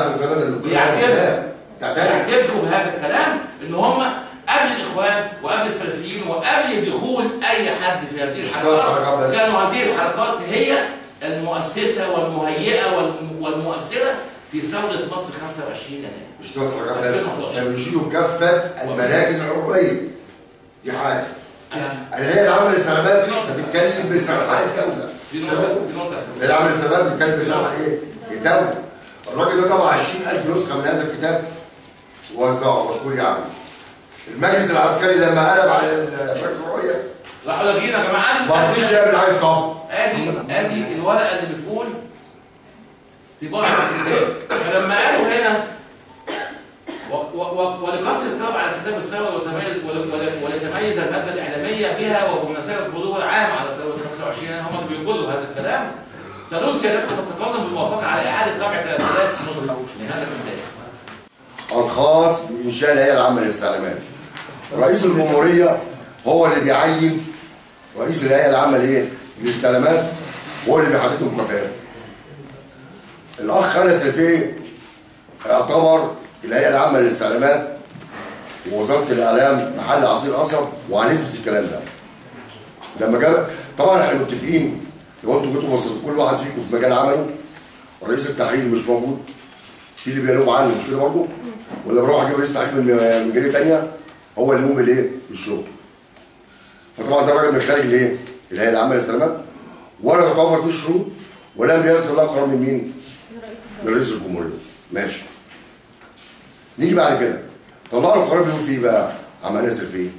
السلامات اللي بتقول بيعترفوا تعترف بيعترفوا بهذا الكلام ان هم قبل الاخوان وقبل السلفيين وقبل دخول اي حد في هذه اشتغل حركات الحركات بس. كانوا هذه الحركات هي المؤسسه والمهيئه والم- والمؤثره في ثوره مصر 25 يناير مش تقعد حركات بس 2011. كانوا يشيلوا كافه المراكز العربيه دي حاجه الهيئه العامه للسلامات بتتكلم بلسان حق الدوله في نقطه في نقطه الهيئه العامه للسلامات بتتكلم بلسان حق ايه؟ الدوله الراجل ده طبع 20000 نسخه من هذا الكتاب ووزعه مشكور يا عم المجلس العسكري لما قلب على المشروعيه راحوا لاغيين يا جماعه ما رضيش يعمل عليه طب ادي ادي الورقه اللي بتقول في بعض الكتاب فلما قالوا هنا و- و- و- ولقصر الطلب على كتاب الثوره وتميز ول- ول- ولتميز الماده الاعلاميه بها وبمناسبه حضور العام على ثوره 25 هم اللي بيقولوا هذا الكلام تدل سيادتكم التفاضل بالموافقه على اعاده طبع ثلاث نسخ من هذا الكتاب الخاص بإنشاء الهيئة العامة للاستعلامات رئيس الجمهورية هو اللي بيعين رئيس الهيئة العامة لإيه؟ للاستعلامات هو اللي بيحدد المكافآت الأخ أنس الفقي اعتبر الهيئة العامة للاستعلامات ووزارة الإعلام محل عصير قصب وهنثبت الكلام ده لما جاب طبعا احنا متفقين لو انتوا جيتوا بصيتوا كل واحد فيكم في مجال عمله رئيس التحرير مش موجود في اللي بينوب عنه مش كده برضه ولا بروح اجيب رئيس تحرير من من جريده ثانيه هو اللي يقوم بالايه؟ بالشغل. فطبعا ده راجل من خارج الايه؟ الهيئه العامه للسلامات ولا تتوفر فيه الشروط ولا بيصدر له قرار من مين؟ من رئيس الجمهوريه. ماشي. نيجي بعد كده طلعوا القرار بيقول فيه بقى عم انس فيه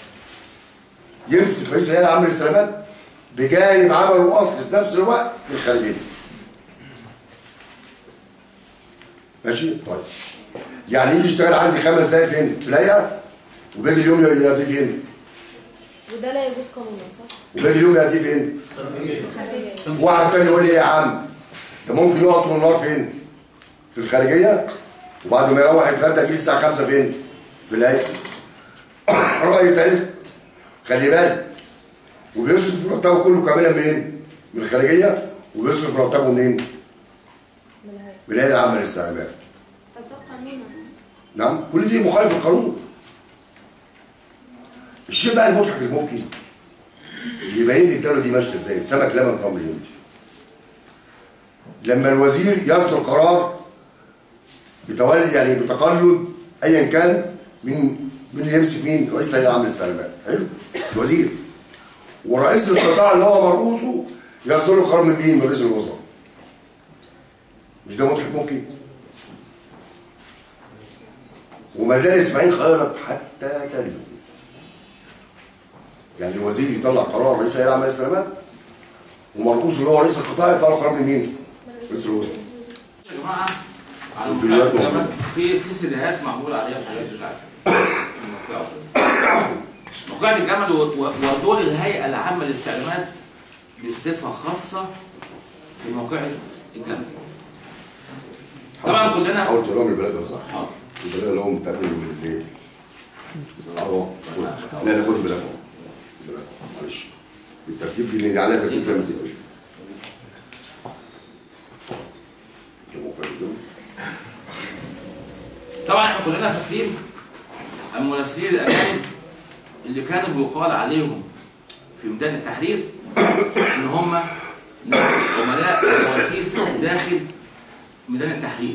يمسك رئيس الهيئه العامه للسلامات بجانب عمله الاصلي في نفس الوقت الخارجيه. ماشي؟ طيب. يعني يجي يشتغل عندي خمس دقايق فين؟ في الهيئه وباقي اليوم يقضيه فين؟ وده لا يجوز قانونا صح؟ وباقي اليوم يقضيه فين؟ خارجية واحد تاني يقول لي إيه يا عم ده ممكن يقعد طول النهار فين؟ في الخارجيه وبعد ما يروح يتغدى يجي الساعه 5 فين؟ في الهيئه. رأي تالت خلي بالك وبيصرف مرتبه كله كاملا منين؟ من الخارجيه وبيصرف مرتبه منين؟ من الهيئة من الهيئه العامه للاستعلامات. طب ده قانونا نعم كل دي مخالف القانون الشيء بقى المضحك الممكن يبين لي الدوله دي ماشيه ازاي سمك لبن تمر يمضي لما الوزير يصدر قرار بتولي يعني بتقلد ايا كان من من اللي يمسك مين رئيس الهيئه العامه للاستعلامات حلو الوزير ورئيس القطاع اللي هو مرؤوسه يصدر له قرار من مين من رئيس الوزراء مش ده مضحك ممكن وما زال اسماعيل خيرت حتى تلف يعني الوزير يطلع قرار رئيس الهيئه العامه للسلامات ومرؤوس اللي هو رئيس القطاع يطلع قرار من مين؟ رئيس الوزراء يا جماعه على الفيديوهات الموقع موجودة. في في سيديهات معمول عليها الحاجات بتاعتها موقعة الجمل و- و- ودور الهيئة العامة للاستعلامات بصفة خاصة في موقعة الجمل طبعا كلنا حاول تقول لهم البلد ده صح حاضر البلد اللي هو متقبل ليه؟ اهو خد. لا لا خد البلد اهو البلد. معلش الترتيب دي اللي عليها ترتيب ده ما تقدرش ده موقع الجمل. طبعا احنا كلنا فاكرين المراسلين الاجانب اللي كانوا بيقال عليهم في ميدان التحرير ان هم ناس عملاء وجواسيس داخل ميدان التحرير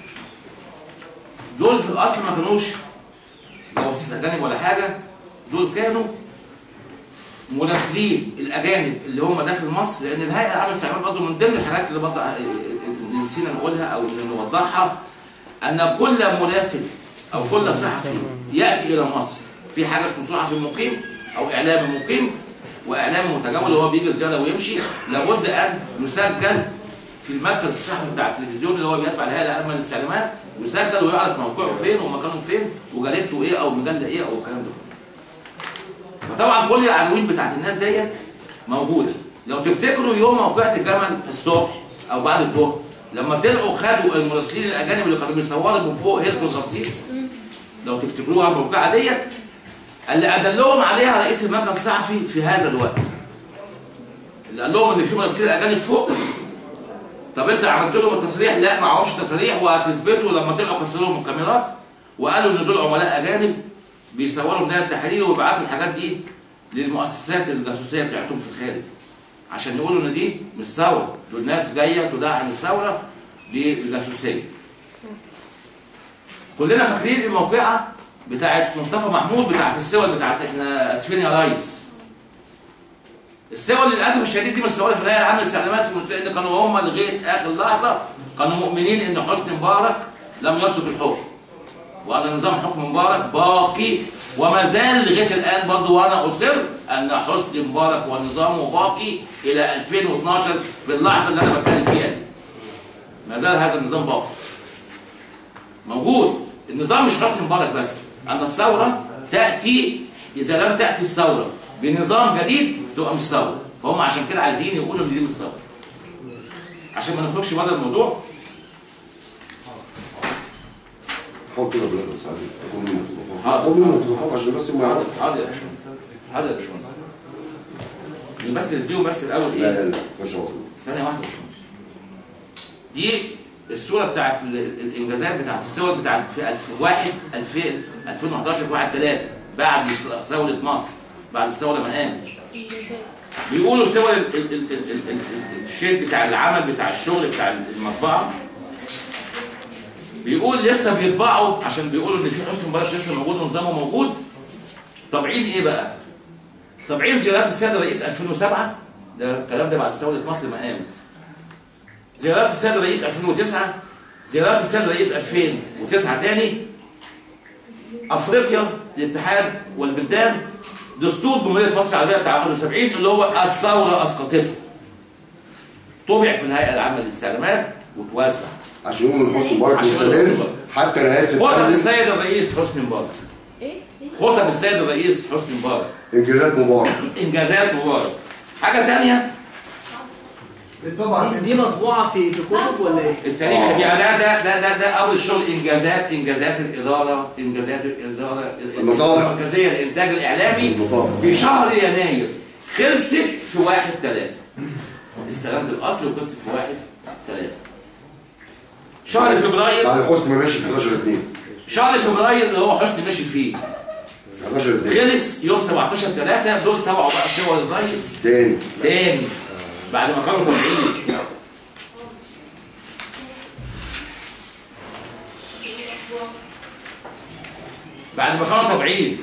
دول في الاصل ما كانوش جواسيس اجانب ولا حاجه دول كانوا مراسلين الاجانب اللي هم داخل مصر لان الهيئه العامه للاستعمار برضه من ضمن الحاجات اللي برضه اللي نسينا نقولها او اللي نوضحها ان كل مراسل او كل صحفي ياتي الى مصر في حاجه اسمه صحفي مقيم او اعلامي مقيم واعلامي متجول اللي هو بيجي زياره ويمشي لابد ان يسجل في المركز الصحفي بتاع التلفزيون اللي هو بيتبع الهيئه العامه للاستعلامات يسجل ويعرف موقعه فين ومكانه فين وجريدته ايه او مجله ايه او الكلام ده فطبعا كل العناوين بتاعت الناس ديت موجوده لو تفتكروا يوم موقعة الجمل الصبح او بعد الظهر لما طلعوا خدوا المراسلين الاجانب اللي كانوا بيصوروا من فوق هيلتون رمسيس لو تفتكروها الموقعة ديت اللي ادلهم عليها رئيس المركز الصحفي في هذا الوقت اللي قال لهم ان في مراسلين اجانب فوق طب انت عملت لهم التصريح لا معهوش تصريح وهتثبتوا لما طلعوا كسروا لهم الكاميرات وقالوا ان دول عملاء اجانب بيصوروا بدايه التحرير ويبعتوا الحاجات دي للمؤسسات الجاسوسيه بتاعتهم في الخارج عشان يقولوا ان دي مش ثوره دول ناس جايه تدعم الثوره بالجاسوسيه كلنا فاكرين الموقعه بتاعت مصطفى محمود بتاعت السول بتاعت احنا اسفين يا ريس السول للاسف الشديد دي مش سوالف الهيئه العامه للاستعلامات لان كانوا هم لغايه اخر لحظه كانوا مؤمنين ان حسني مبارك لم يطلب الحكم وان نظام حكم مبارك باقي وما زال لغايه الان برضه وانا اصر ان حسني مبارك ونظامه باقي الى 2012 في اللحظه اللي انا بتكلم فيها دي. ما زال هذا النظام باقي موجود النظام مش حسني مبارك بس ان الثوره تاتي اذا لم تاتي الثوره بنظام جديد تبقى مش ثوره فهم عشان كده عايزين يقولوا ان دي مش ثوره عشان ما نخرجش بره الموضوع حط كده بلاد بس عادي تاخد منه مقتطفات حاضر. خد منه مقتطفات عشان بس ما حاضر يعرف حاضر يا باشمهندس حاضر يا باشمهندس بس نديهم بس الاول لا ايه لا لا ما شاء الله ثانيه واحده يا باشمهندس دي الصوره بتاعت ال- ال- الانجازات بتاعت الثوره بتاعت في 2001 2000 2011 1 3 بعد ثوره مصر بعد الثوره ما قامت بيقولوا صور ال- ال- ال- ال- ال- ال- الشيت بتاع العمل بتاع الشغل بتاع المطبعه بيقول لسه بيطبعوا عشان بيقولوا ان في حسن مبارك لسه موجود ونظامه موجود طابعين ايه بقى؟ طابعين زيارات السيد الرئيس 2007 ده الكلام ده بعد ثوره مصر ما قامت زيارات السيد الرئيس 2009 زيارات السيد الرئيس 2009 تاني افريقيا الاتحاد والبلدان دستور جمهوريه مصر العربيه بتاع 71 اللي هو الثوره اسقطته طبع في الهيئه العامه للاستعلامات وتوزع عشان يقولوا ان حسني مبارك عشان مستمر يقولوا حتى نهايه خطب سبتمبر السيد الرئيس حسني مبارك ايه؟ خطب السيد الرئيس حسني مبارك انجازات مبارك انجازات مبارك حاجه تانية دي, دي مطبوعه في في كتب ولا ايه؟ التاريخ آه. يعني ده ده ده ده, ده اول شغل انجازات انجازات الاداره انجازات الاداره المطالب. المركزيه للانتاج الاعلامي المطالب. في شهر يناير خلصت في 1 3 استلمت الاصل وخلصت في 1 3 شهر فبراير بعد حسني ما ماشي في 11 2 شهر فبراير اللي هو حسني ماشي فيه في 11 2 خلص يوم 17 3 دول تبعوا بقى صور الرئيس تاني تاني بعد ما كانوا طالعين بعد ما كانوا طابعين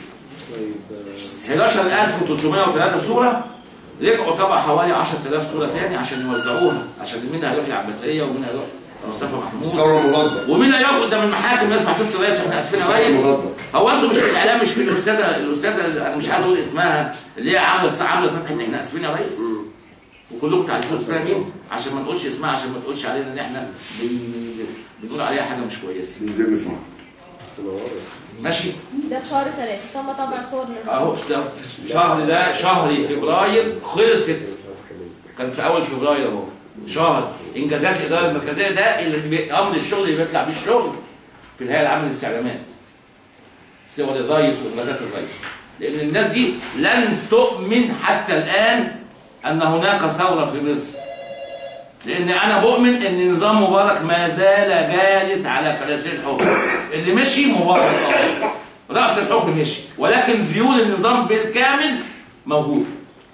11303 صورة رجعوا طبع حوالي 10000 صورة تاني عشان يوزعوها عشان مين هيروح العباسية ومين هيروح مصطفى محمود الثوره المضاده ومين هيقف قدام المحاكم يرفع صوت الرئيس احنا اسفين يا ريس المضاده هو انتوا مش في الاعلام مش في الاستاذه الاستاذه اللي انا مش عايز اقول اسمها اللي هي عامله عامله صفحه احنا اسفين يا ريس وكلكم تعرفوا اسمها مين عشان ما نقولش اسمها عشان ما تقولش علينا ان احنا بن... بنقول عليها حاجه مش كويسه بنزل فيه ماشي ده في شهر ثلاثة تم طبع صور اهو ده شهر ده شهر فبراير خلصت كان في اول فبراير اهو شهر انجازات الاداره المركزيه ده اللي بي- امر الشغل اللي بيطلع بيه الشغل في الهيئه العامه للاستعلامات صور الرئيس وانجازات الرئيس لان الناس دي لن تؤمن حتى الان ان هناك ثوره في مصر لان انا بؤمن ان نظام مبارك ما زال جالس على كراسي الحكم اللي مشي مبارك اه راس الحكم مشي ولكن ذيول النظام بالكامل موجوده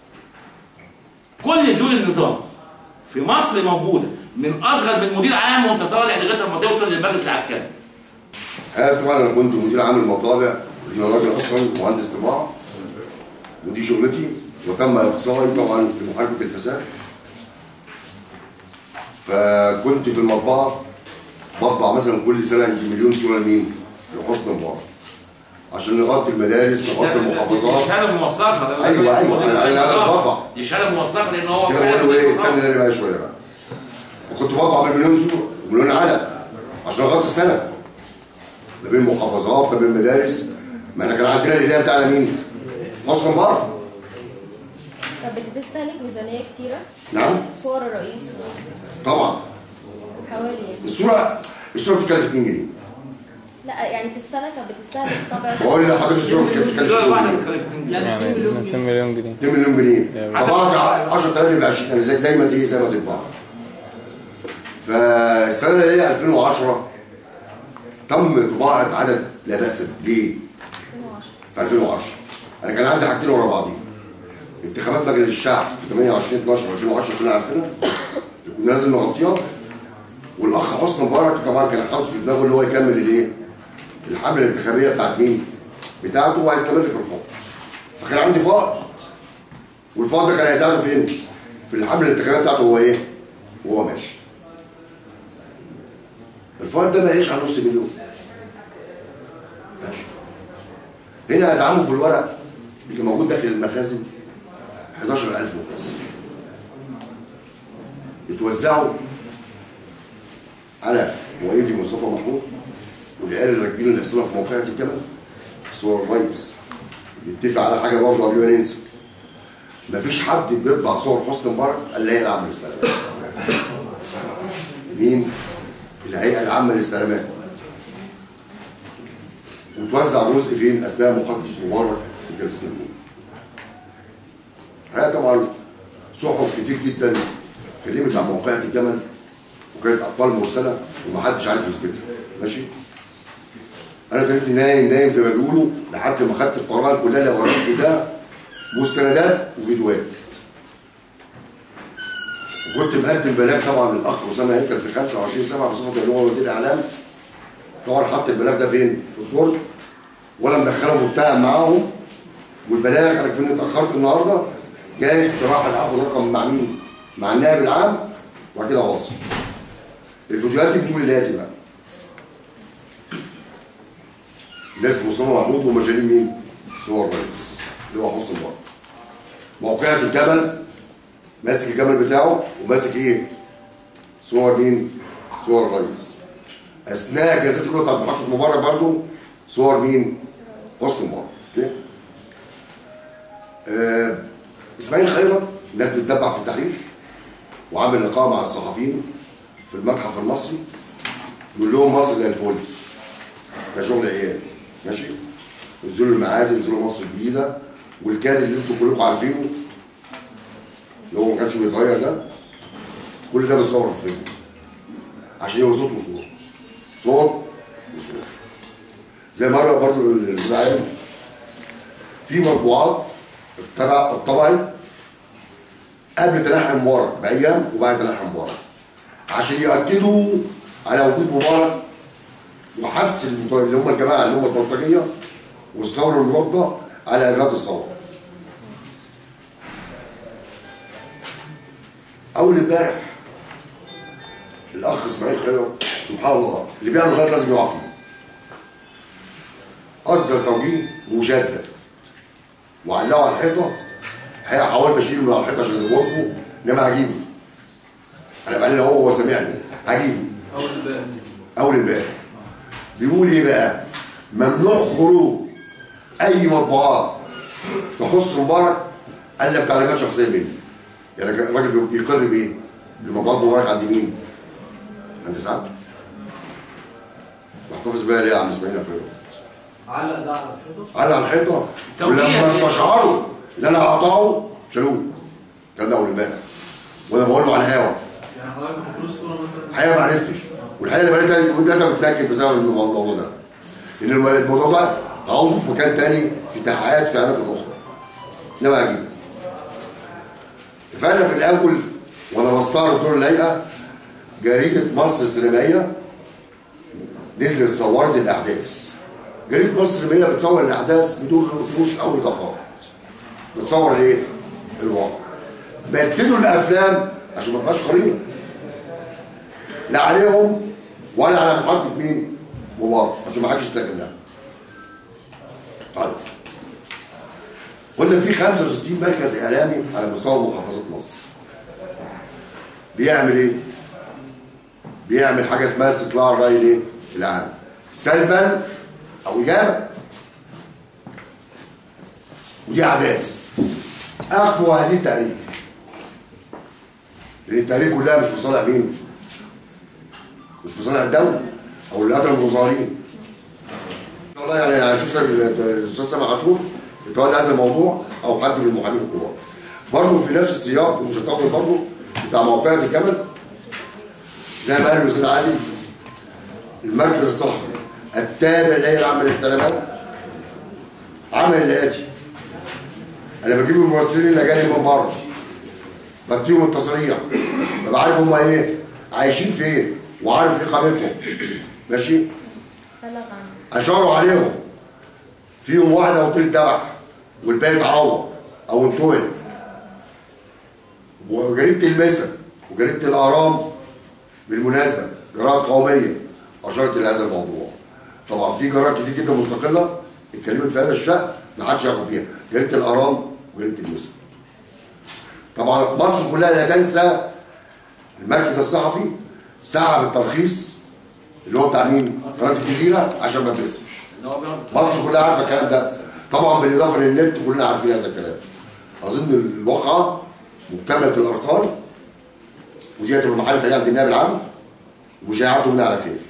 كل ذيول النظام في مصر موجوده من اصغر من مدير عام وانت طالع لغايه ما توصل للمجلس العسكري انا طبعا انا كنت مدير عام المطابع انا راجل اصلا مهندس طباعه ودي شغلتي وتم اقصائي طبعا لمحاربه الفساد فكنت في المطبعه بطبع مثلا كل سنه يجي مليون صوره لمين؟ لحسن مبارك عشان نغطي المدارس نغطي دي المحافظات شهاده موثقه ده- أيوة، أيوة، ده- أنا- أنا- أنا آه، بطبع. دي شهاده موثقه لان هو مش كده فعلا بقول له ايه بيطبع. استنى نرجع بقى شويه بقى وكنت بطبع بالمليون صوره ومليون علم عشان اغطي السنه ما بين محافظات ما بين مدارس ما احنا كان عندنا الهدايه بتاعنا مين؟ حسن مبارك طب بتستهلك ميزانية كتيرة نعم صور الرئيس طبعا حوالي يعني الصوره الصوره بتتكلف 2 جنيه لا يعني في السنة كانت بتستهلك طبع بقول لحضرتك الصوره كانت بتتكلف الدولار 2 الواحده جنيه بتتكلف 2 يعني جنيه 2 مليون 2 جنيه مليون جنيه 2 مليون جنيه طبعا 10000 ب 20 يعني زي زي ما تيجي زي ما تطبع فالسنه اللي هي 2010 تم طباعه عدد لا باس به. ليه؟ 2010 في 2010 انا كان عندي حاجتين ورا بعضين انتخابات مجلس الشعب في 28 12 2010 كلنا عارفينها كنا لازم نغطيها والاخ حسني مبارك طبعا كان حاطط في دماغه اللي هو يكمل الايه؟ الحمله الانتخابيه بتاعت مين؟ بتاعته وهيستمر في الحكم فكان عندي فائض والفائض ده كان هيساعده فين؟ في الحمله الانتخابيه بتاعته هو ايه؟ وهو ماشي الفائض ده ما يقلش عن نص مليون ماشي هنا ازعمه في الورق اللي موجود داخل المخازن 11000 وبس اتوزعوا على مؤيدي مصطفى محمود والعيال اللي راكبين الحصانه في موقعة الجبل صور الرئيس نتفق على حاجه برضه قبل ما ننسى مفيش حد بيطبع صور حسني مبارك الا هي العامه للاستلامات مين؟ الهيئه العامه للاستلامات وتوزع جزء فين اثناء محاكمه مبارك في جلسه النور. هي طبعا صحف كتير جدا اتكلمت عن موقعة الجمل وكانت اقوال مرسله ومحدش عارف يثبتها ماشي انا كنت نايم نايم زي ما بيقولوا لحد ما خدت القرار كلها اللي وريت ده مستندات وفيديوهات وكنت مقدم بلاغ طبعا للاخ اسامه هيكل في 25 7 بصفته اللي هو وزير الاعلام طبعا حط البلاغ ده فين؟ في الدرج ولا مدخله متهم معاهم والبلاغ انا كنت اتاخرت النهارده جايز كنت رايح اخد رقم مع مين؟ مع النائب العام وبعد كده واصل. الفيديوهات دي بتقول الاتي بقى. الناس مصطفى محمود وهم شايلين مين؟ صور الرئيس اللي هو حسني مبارك. موقعة الجبل ماسك الجبل بتاعه وماسك ايه؟ صور مين؟ صور الرئيس. اثناء جلسات الكره بتاعت محمد مبارك برضو صور مين؟ حسني مبارك اوكي؟ آه اسماعيل خيرت الناس بتدبع في التحرير وعامل لقاء مع الصحفيين في المتحف المصري يقول لهم مصر زي الفل ده شغل عيال ماشي انزلوا المعادي انزلوا مصر الجديده والكادر اللي انتوا كلكم عارفينه اللي هو ما كانش بيتغير ده كل ده بيصور في فيلم عشان يبقى صوت وصوره صوت وصوره زي مره برضه الزعيم في مطبوعات اتبع اتطبعت قبل تنحي مبارك بايام وبعد تنحي مبارك عشان ياكدوا على وجود مبارك وحس المت- اللي هم الجماعه اللي هم البلطجيه والثوره المضاده على اجراءات الثوره. اول امبارح الاخ اسماعيل خير سبحان الله اللي بيعمل غلط لازم يقع فيه. اصدر توجيه مشدد وعلقه على الحيطه الحقيقه حاولت اشيله من على الحيطه عشان اضربه انما هجيبه انا بعدين هو هو سامعني هجيبه اول امبارح اول امبارح بيقول ايه بقى ممنوع خروج اي مطبوعات تخص مبارك الا بتعليمات شخصيه مني يعني الراجل بيقر بايه؟ بمطبوعات مبارك عند مين؟ عند سعادته محتفظ بيها ليه يا عم اسماعيل يا اخويا؟ علق ده على الحيطه علق على الحيطه توجيه ولما يعني. استشعروا ان انا هقطعه شالوه الكلام ده اول امبارح وانا بقول له على الهوا يعني حضرتك ما تحطلوش صوره مثلا الحقيقه ما عرفتش والحقيقه اللي بقالي ثلاث يومين ثلاثه بتنكد بسبب الموضوع ده لان الم- الموضوع ده هعوزه في مكان تاني في تحقيقات في اماكن اخرى انما هجيبه فانا في الاول وانا بستعرض دور الهيئه جريده مصر السينمائيه نزلت صورت الاحداث جريده مصر السينمائيه بتصور الاحداث بدون رموش او اضافات بتصور الايه؟ الواقع بدلوا الافلام عشان ما تبقاش قرينه لا عليهم ولا على محطة مين؟ مبارك عشان ما حدش يستغلها. طيب قلنا في 65 مركز اعلامي على مستوى محافظات مصر. بيعمل ايه؟ بيعمل حاجه اسمها استطلاع الراي الايه؟ العام. سلبا او ايجابا. ودي احداث. اخفوا هذه التقارير. لان التقارير كلها مش في صالح مين؟ مش في صالح الدولة أو اللي قتل المظاهرين. والله يعني هشوف الأستاذ سامح عاشور يتولى هذا الموضوع أو حد من المحامين الكبار. برضه في نفس السياق ومش هطول برضه بتاع موقعة الجمل زي ما قال الاستاذ عادل المركز الصحفي التابع للهيئه العامه للاستعلامات عمل الاتي انا بجيب الممثلين الاجانب من بره بديهم التصريح ببقى عارف هم ايه عايشين فين وعارف ايه قيمتهم ماشي بلغ عنه اشاروا عليهم فيهم واحد او ثلث ذبح والباقي اتعور او انتهى وجريده المسا وجريده الاهرام بالمناسبه جرائد قوميه اشارت الى هذا الموضوع طبعا في جرائد كتير جدا مستقله اتكلمت في هذا الشان ما حدش ياخد بيها جريده الاهرام وجريده المسا طبعا مصر كلها لا تنسى المركز الصحفي سعى بالترخيص اللي هو بتاع مين؟ قناه الجزيره عشان ما تبثش اللي هو بيقعد مصر كلها عارفه الكلام ده طبعا بالاضافه للنت كلنا عارفين هذا الكلام اظن الواقعه مكتمله الارقام ودي هتبقى المحل بتاعي عند النائب العام ومش هيعدوا منها على خير